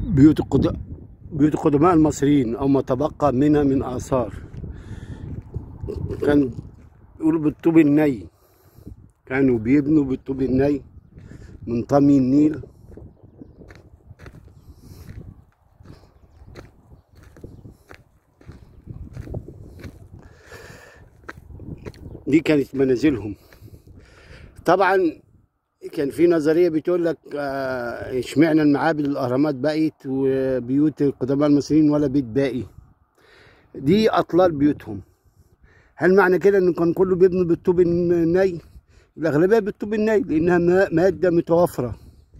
بيوت القدماء بيوت القدماء المصريين او ما تبقى منها من اثار كان يقولوا بالطوب الني كانوا بيبنوا بالطوب الني من طمي النيل دي كانت منازلهم طبعا كان في نظريه بتقول لك آه، اشمعنى المعابد الاهرامات بقت وبيوت القدماء المصريين ولا بيت باقي دي اطلال بيوتهم هل معنى كده ان كان كله بيبنوا بالطوب الني الاغلبيه بالطوب الني لانها ما- ماده متوافره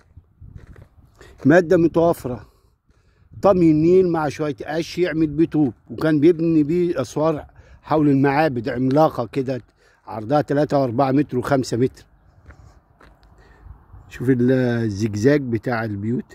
ماده متوافره طمي النيل مع شويه قش يعمل بيه طوب وكان بيبني بيه اسوار حول المعابد عملاقه كده عرضها 3 و4 متر و5 متر شوف ال- الزجزاج بتاع البيوت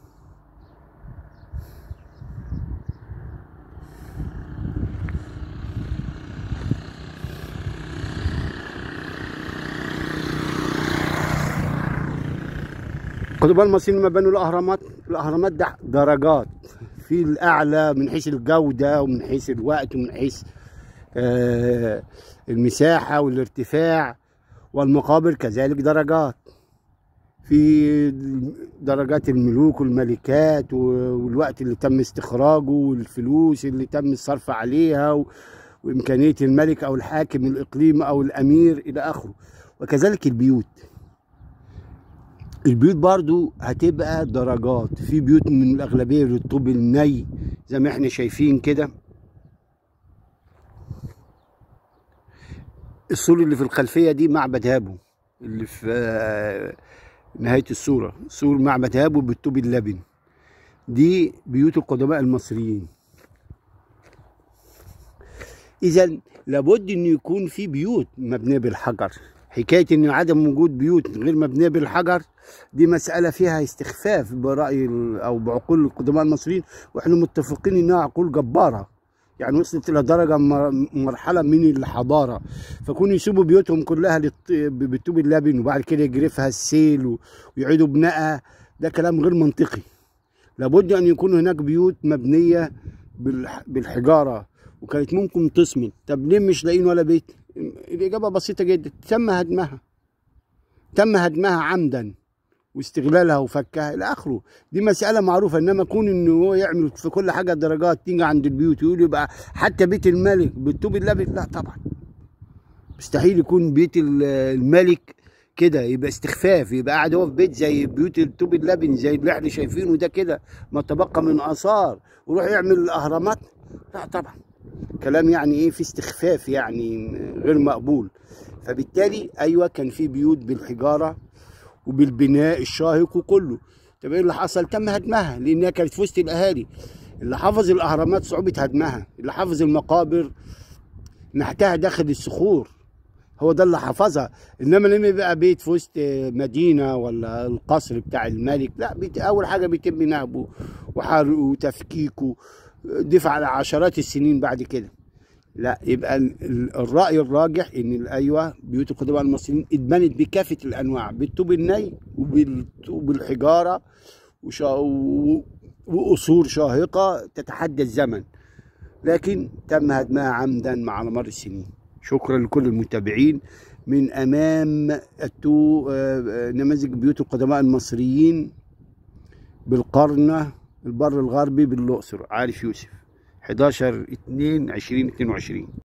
القدماء المصريين لما بنوا الاهرامات الاهرامات ده درجات في الاعلى من حيث الجوده ومن حيث الوقت ومن حيث آه، المساحه والارتفاع والمقابر كذلك درجات في درجات الملوك والملكات والوقت اللي تم استخراجه والفلوس اللي تم الصرف عليها و- وامكانيه الملك او الحاكم الاقليم او الامير الى اخره وكذلك البيوت البيوت برضو هتبقى درجات في بيوت من الاغلبيه للطوب الني زي ما احنا شايفين كده السور اللي في الخلفيه دي معبد هابو اللي في آه، نهايه الصوره سور معبد هابو بالطوب اللبن دي بيوت القدماء المصريين اذا لابد ان يكون في بيوت مبنيه بالحجر حكايه ان عدم وجود بيوت غير مبنيه بالحجر دي مساله فيها استخفاف براي ال- او بعقول القدماء المصريين واحنا متفقين انها عقول جباره يعني وصلت الى درجه مر- مرحله من الحضاره فكون يسيبوا بيوتهم كلها للط- بالطوب اللبن وبعد كده يجرفها السيل و- ويعيدوا بنائها ده كلام غير منطقي لابد ان يكون هناك بيوت مبنيه بالح- بالحجاره وكانت ممكن تصمد طب ليه مش لاقيين ولا بيت الاجابه بسيطه جدا تم هدمها تم هدمها عمدا واستغلالها وفكها الى اخره دي مساله معروفه انما كون ان هو يعمل في كل حاجه درجات تيجي عند البيوت يقول يبقى حتى بيت الملك بالطوب اللبن لا طبعا مستحيل يكون بيت ال- الملك كده يبقى استخفاف يبقى قاعد هو في بيت زي بيوت الطوب اللبن زي اللي احنا شايفينه ده كده ما تبقى من اثار ويروح يعمل الاهرامات لا طبعا كلام يعني ايه في استخفاف يعني غير مقبول فبالتالي ايوه كان في بيوت بالحجاره وبالبناء الشاهق وكله طب ايه اللي حصل تم هدمها لانها كانت في وسط الاهالي اللي حفظ الاهرامات صعوبه هدمها اللي حفظ المقابر نحتها داخل الصخور هو ده اللي حفظها انما لما يبقى بيت في وسط مدينه ولا القصر بتاع الملك لا بيت اول حاجه بيتم نهبه وحرقه وتفكيكه دفع على عشرات السنين بعد كده لا يبقى ال- ال- الراي الراجح ان ال- ايوه بيوت القدماء المصريين اتبنت بكافه الانواع بالطوب الني وبال- وبالحجاره وشا و- وقصور شاهقه تتحدى الزمن لكن تم هدمها عمدا مع مر السنين شكرا لكل المتابعين من امام التو آه، آه، نماذج بيوت القدماء المصريين بالقرن البر الغربي بالاقصر عارف يوسف 11 2 2022